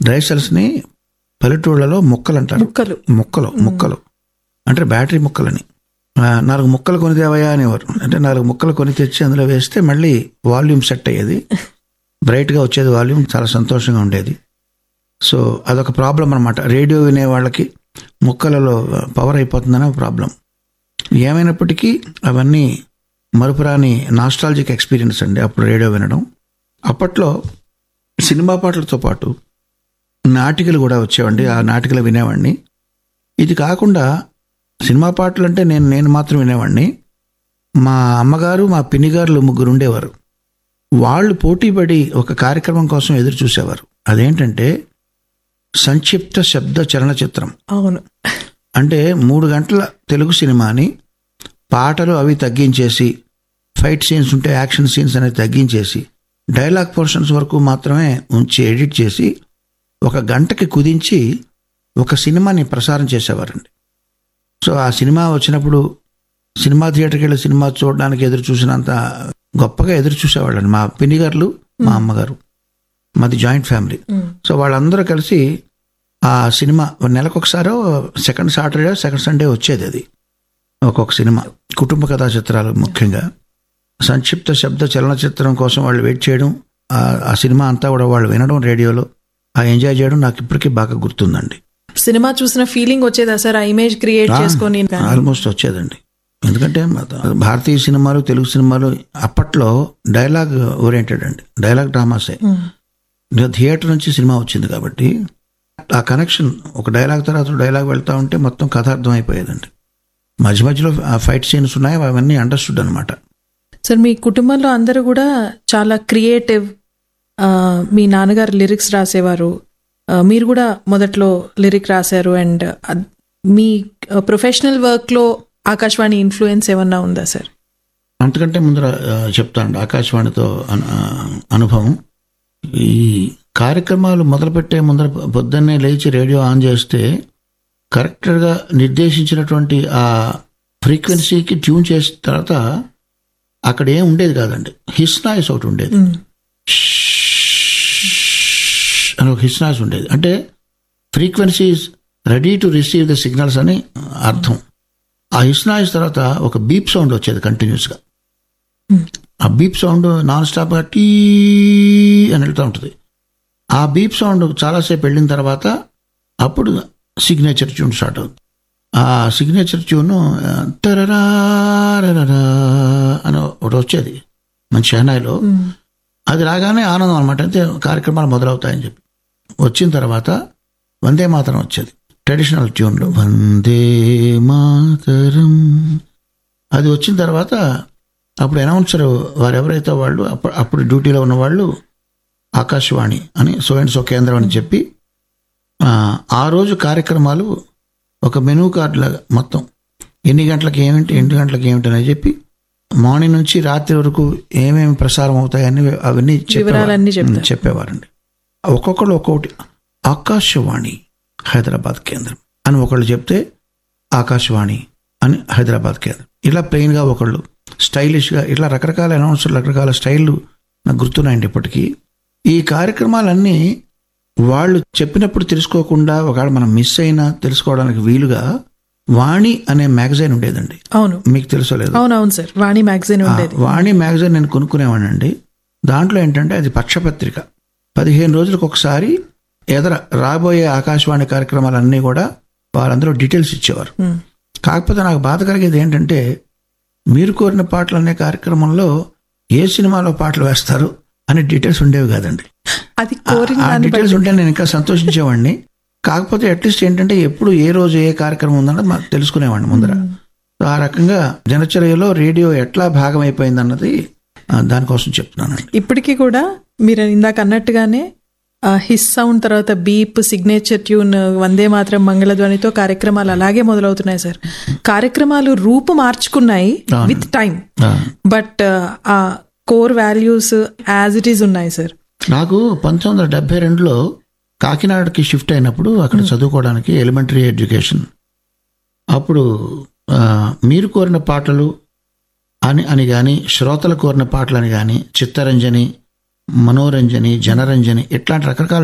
Dry సెల్స్ని పల్లెటూళ్ళలో మొక్కలు అంటారు ముక్కలు ముక్కలు ముక్కలు అంటే బ్యాటరీ ముక్కలని ఆ, నాలుగు ముక్కలు కొని తేవయా అనేవారు అంటే నాలుగు ముక్కలు కొని తెచ్చి అందులో వేస్తే మళ్ళీ వాల్యూమ్ సెట్ అయ్యేది బ్రైట్గా వచ్చేది వాల్యూమ్ చాలా సంతోషంగా ఉండేది సో అదొక ప్రాబ్లం అనమాట రేడియో వినే వాళ్ళకి ముక్కలలో పవర్ అయిపోతుందనే ప్రాబ్లం ఏమైనప్పటికీ అవన్నీ మరుపురాని నాస్టాలజిక్ ఎక్స్పీరియన్స్ అండి అప్పుడు రేడియో వినడం అప్పట్లో సినిమా పాటలతో పాటు నాటికలు కూడా వచ్చేవండి ఆ నాటికలు వినేవాడిని ఇది కాకుండా సినిమా పాటలు అంటే నేను నేను మాత్రం వినేవాడిని మా అమ్మగారు మా పిన్నిగారులు ముగ్గురు ఉండేవారు వాళ్ళు పోటీపడి ఒక కార్యక్రమం కోసం ఎదురు చూసేవారు అదేంటంటే సంక్షిప్త శబ్ద చలనచిత్రం అవును అంటే మూడు గంటల తెలుగు సినిమాని పాటలు అవి తగ్గించేసి ఫైట్ సీన్స్ ఉంటే యాక్షన్ సీన్స్ అనేది తగ్గించేసి డైలాగ్ పోర్షన్స్ వరకు మాత్రమే ఉంచి ఎడిట్ చేసి ఒక గంటకి కుదించి ఒక సినిమాని ప్రసారం చేసేవారండి సో ఆ సినిమా వచ్చినప్పుడు సినిమా థియేటర్కి వెళ్ళి సినిమా చూడడానికి ఎదురు చూసినంత గొప్పగా ఎదురు చూసేవాళ్ళండి మా పిన్ని గారు మా అమ్మగారు మాది జాయింట్ ఫ్యామిలీ ఉమ్. సో వాళ్ళందరూ కలిసి ఆ సినిమా నెలకు ఒకసారో సెకండ్ సాటర్డే సెకండ్ సండే వచ్చేది అది ఒక్కొక్క సినిమా కుటుంబ కథా చిత్రాలు ముఖ్యంగా సంక్షిప్త శబ్ద చలనచిత్రం కోసం వాళ్ళు వెయిట్ చేయడం ఆ- ఆ సినిమా అంతా కూడా వాళ్ళు వినడం రేడియోలో ఆ ఎంజాయ్ చేయడం నాకు ఇప్పటికీ బాగా గుర్తుందండి సినిమా చూసిన ఫీలింగ్ వచ్చేదా సార్ ఆ ఇమేజ్ క్రియేట్ చేసుకొని ఆల్మోస్ట్ వచ్చేదండి ఎందుకంటే మన భారతీయ సినిమాలు తెలుగు సినిమాలు అప్పట్లో డైలాగ్ ఓరియంటెడ్ అండి డైలాగ్ డ్రామాసే ఉమ్. ఇంకా థియేటర్ నుంచి సినిమా వచ్చింది కాబట్టి ఆ కనెక్షన్ ఒక డైలాగ్ తర్వాత డైలాగ్ వెళ్తా ఉంటే మొత్తం కథ అర్థమైపోయేదండి మధ్య మధ్యలో ఆ ఫైట్ సీన్స్ ఉన్నాయి అవన్నీ అండర్స్టూడ్ అనమాట సార్ మీ కుటుంబంలో అందరూ కూడా చాలా క్రియేటివ్ మీ నాన్నగారు లిరిక్స్ రాసేవారు ఆ, మీరు కూడా మొదట్లో లిరిక్ రాశారు అండ్ మీ ప్రొఫెషనల్ వర్క్లో ఆకాశవాణి ఇన్ఫ్లుయెన్స్ ఏమన్నా ఉందా సార్ అంతకంటే ముందర ఆ, చెప్తానండి ఆకాశవాణితో అను- ఆ, అనుభవం ఈ కార్యక్రమాలు మొదలుపెట్టే ముందర పొద్దున్నే లేచి రేడియో ఆన్ చేస్తే కరెక్ట్గా నిర్దేశించినటువంటి ఆ ఫ్రీక్వెన్సీకి ట్యూన్ చేసిన తర్వాత అక్కడ ఏం ఉండేది కాదండి హిస్ నాయిస్ ఒకటి ఉండేది ఉమ్. అని ఒక హిస్ నాయిస్ ఉండేది అంటే frequencies ready to receive the signals అని అర్థం ఆ హిస్ నాయిస్ తర్వాత ఒక బీప్ సౌండ్ వచ్చేది కంటిన్యూస్గా Hmm. ఆ బీప్ సౌండ్ నాన్ స్టాప్గా టీ అని వెళ్తూ ఉంటుంది ఆ బీప్ సౌండ్ చాలాసేపు వెళ్ళిన తర్వాత అప్పుడు సిగ్నేచర్ ట్యూన్ స్టార్ట్ అవుతుంది ఆ సిగ్నేచర్ ట్యూన్ తరరా అని ఒకటి వచ్చేది మంచి షెహనాయిలో ఉమ్. అది రాగానే ఆనందం అనమాట అంటే కార్యక్రమాలు మొదలవుతాయని చెప్పి వచ్చిన తర్వాత వందే మాతరం వచ్చేది ట్రెడిషనల్ ట్యూన్లో వందే మాతరం అది వచ్చిన తర్వాత అప్పుడు అనౌన్సర్ వారు ఎవరైతే వాళ్ళు అప్పుడు అప్పుడు డ్యూటీలో ఉన్న వాళ్ళు ఆకాశవాణి అని సో అండ్ సో కేంద్రం అని చెప్పి ఆ, ఆ రోజు కార్యక్రమాలు ఒక మెనూ కార్డు లాగా మొత్తం ఎన్ని గంటలకు ఏమిటి ఎన్ని గంటలకు ఏమిటి అని చెప్పి మార్నింగ్ నుంచి రాత్రి వరకు ఏమేమి ప్రసారం అవుతాయని అవన్నీ చెప్పేవారు. వివరాలన్నీ చెప్తారు. చెప్పేవారండి ఒక్కొక్కళ్ళు ఒక్కొక్కటి ఆకాశవాణి హైదరాబాద్ కేంద్రం అని ఒకళ్ళు చెప్తే ఆకాశవాణి అని హైదరాబాద్ కేంద్రం ఇలా ప్లెయిన్గా ఒకళ్ళు స్టైలిష్గా ఇట్లా రకరకాల అనౌన్సర్లు రకరకాల స్టైళ్ళు నాకు గుర్తున్నాయండి ఇప్పటికీ ఈ కార్యక్రమాలన్నీ వాళ్ళు చెప్పినప్పుడు తెలుసుకోకుండా ఒకవేళ మనం మిస్ అయినా తెలుసుకోవడానికి వీలుగా వాణి అనే మ్యాగజైన్ ఉండేదండి అవును మీకు తెలుసో లేదు అవునవును సార్ వాణి మ్యాగజైన్ ఆ, ఉండేది వాణి మ్యాగజైన్ నేను కొనుక్కునేవాడినండి దాంట్లో ఏంటంటే అది పక్షపత్రిక పదిహేను రోజులకు ఒకసారి ఎదర రాబోయే ఆకాశవాణి కార్యక్రమాలన్నీ కూడా వాళ్ళందరూ డీటెయిల్స్ ఇచ్చేవారు ఉమ్. కాకపోతే నాకు బాధ కలిగేది ఏంటంటే మీరు కోరిన పాటలు అనే కార్యక్రమంలో ఏ సినిమాలో పాటలు వేస్తారు అనే డీటెయిల్స్ ఉండేవి కాదండి అది కోరిన ఆ దాన్ని డీటెయిల్స్ బట్టి ఉంటే నేను ఇంకా సంతోషించేవాడిని కాకపోతే అట్లీస్ట్ ఏంటంటే ఎప్పుడు ఏ రోజు ఏ కార్యక్రమం ఉందన్నది మాకు తెలుసుకునేవాడిని ముందర సో ఆ రకంగా జనచర్యలో రేడియో ఎట్లా భాగం అయిపోయింది అన్నది ఆ, దానికోసం చెప్తున్నానండి ఇప్పటికీ కూడా మీరు ఇందాక అన్నట్టుగానే ఆ, హిస్ సౌండ్ తర్వాత బీప్ సిగ్నేచర్ ట్యూన్ వందే మాత్రం మంగళధ్వనితో కార్యక్రమాలు అలాగే మొదలవుతున్నాయి సార్ కార్యక్రమాలు రూపు మార్చుకున్నాయి అవును. With time uh, but uh core values as it is ఉన్నాయి సార్ నాకు పంతొమ్మిది వందల డెబ్బై రెండులో కాకినాడకి షిఫ్ట్ అయినప్పుడు అక్కడ చదువుకోవడానికి ఎలిమెంటరీ ఎడ్యుకేషన్ అప్పుడు ఆ, మీరు కోరిన పాటలు అని అని కానీ శ్రోతలు కోరిన పాటలు అని కానీ చిత్తరంజని మనోరంజని జనరంజని ఇట్లాంటి రకరకాల